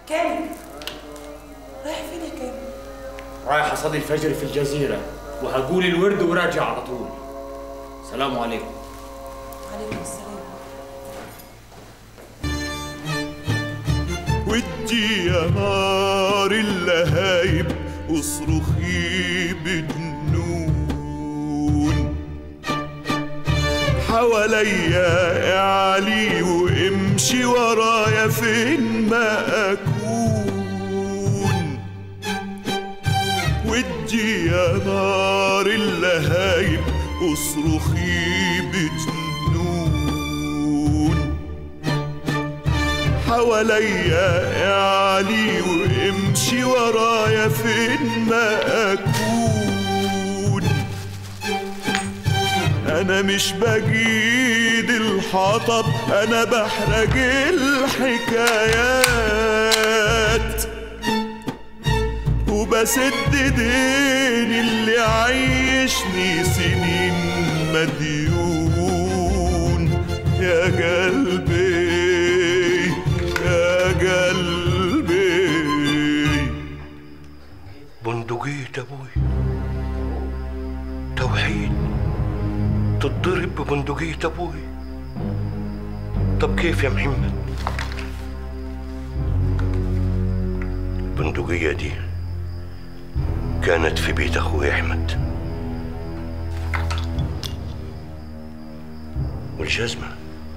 كامل رايح فين يا كامل رايح اصلي الفجر في الجزيرة وهقول الورد وراجع على طول سلام عليكم عليكم السلام ودي يا نار اللهايب اصرخي بجنون حواليا اعلي وامشي ورايا فين ما اكون ودي يا نار اللهايب اصرخي بجنون حواليا اعلي وامشي ورايا فين ما اكون انا مش بجيد الحطب انا بحرج الحكايات وبسد دين اللي عايشني سنين مديون يا قلبي يا قلبي بندقية أبوي توحيد تتضرب ببندقية أبوي طب كيف يا محمد البندقية دي كانت في بيت أخوي أحمد والجزمة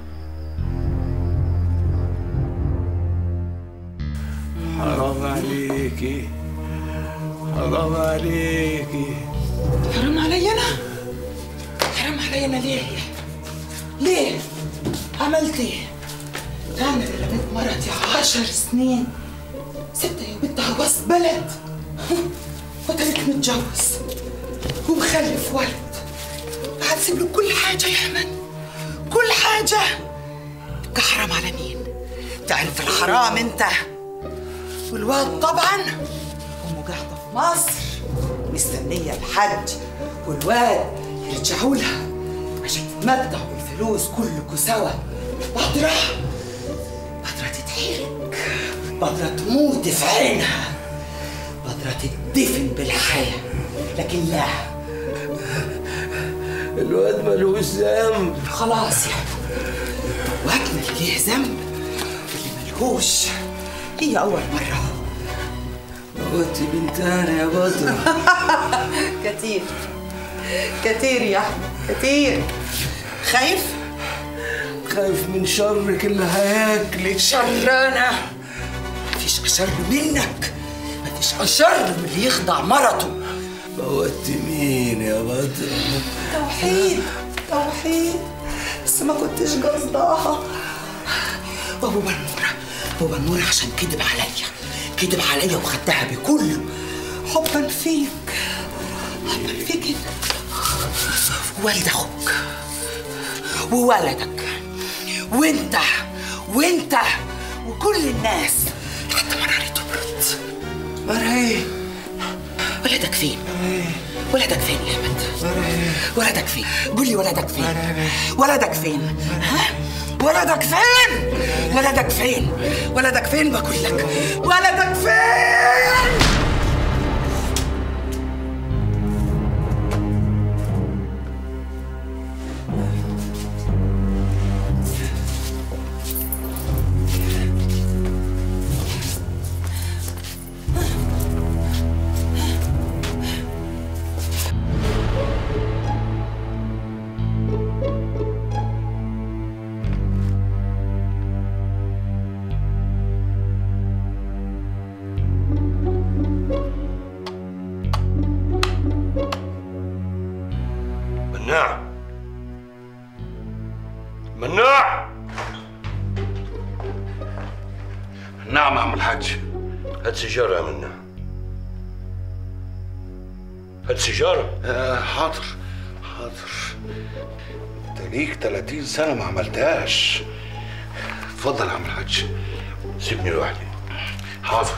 حرام عليكي حرام عليكي حرام علي انا حرام علي انا ليه ليه عملت ايه انا اللي رميت مرتي عشر سنين سبتها يا بنتها وسط بلد وتلك متجوز ومخلف ولد هتسيب له كل حاجه يا احمد كل حاجه ده حرام على مين تعرف الحرام انت والواد طبعا امه قاعده في مصر مستنيه الحج والواد يرجعوا لها عشان تتمتعوا بالفلوس كلكوا سوا بدرة بدرة تتحرق بدرة تموت في عينها بدرة تدفن بالحياة لكن لا الواد ملوش ذنب خلاص يا وهكنا اللي ليه ذنب واللي ملهوش هي أول مرة موتي بنتانا يا بدر كتير كتير يا أحمد كتير خايف؟ خايف من شرك اللي هياكلك شرانة مفيش أشر منك مفيش أشر من اللي يخضع مرته موتي مين يا بدر توحيد توحيد بس ما كنتش قصدها وابو بنورة ابو بنورة عشان كذب عليا كذب عليا وخدها بكله حبا فيك حبا فيك انت والد اخوك وولدك وانت وانت وكل الناس لحد ما ناري تبرد مرعي ولدك فين؟ ولدك فين يا احمد؟ ولدك فين؟ قول لي ولدك فين؟ ولدك فين؟ ها؟ ولدك فين؟ ولدك فين؟ ولدك فين بقول لك؟ ولدك فين؟ مناع مناع نعم يا عم الحاج هات سيجارة يا مناع هات سيجارة آه حاضر حاضر انت ليك 30 سنة ما عملتهاش اتفضل يا عم الحاج سيبني لوحدي حاضر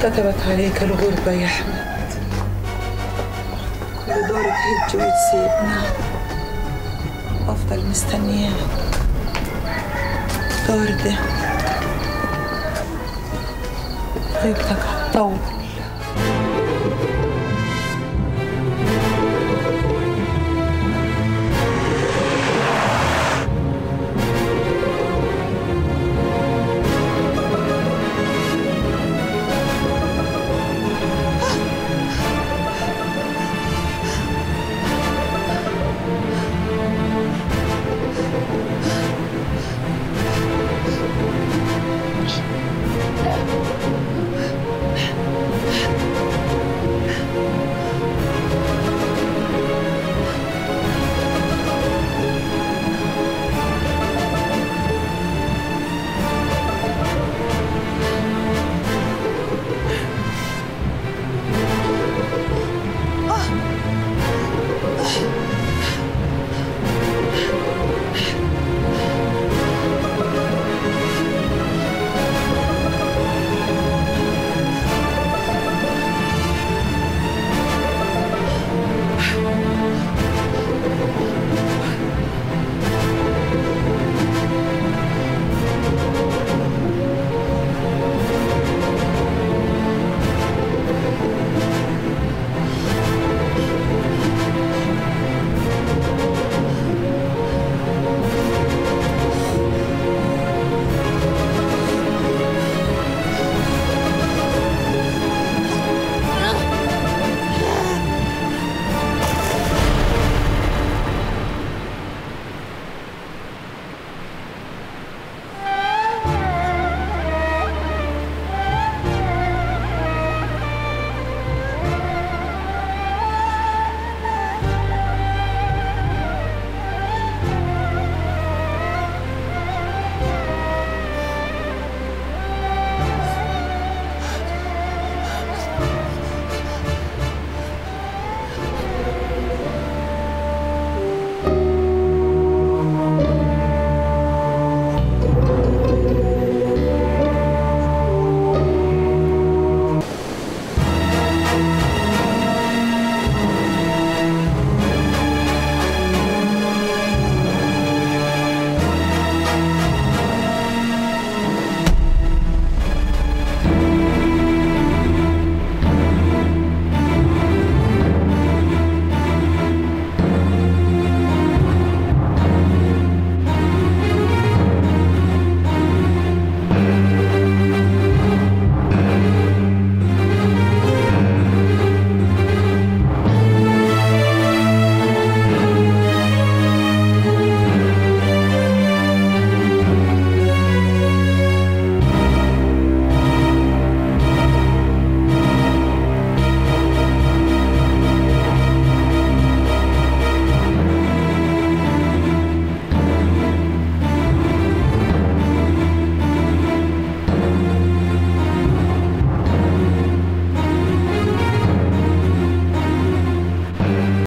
كتبت عليك الغربة يا أحمد كل دور تهج وتسيبنا أفضل مستنياك الدور ده غيبتك هتطول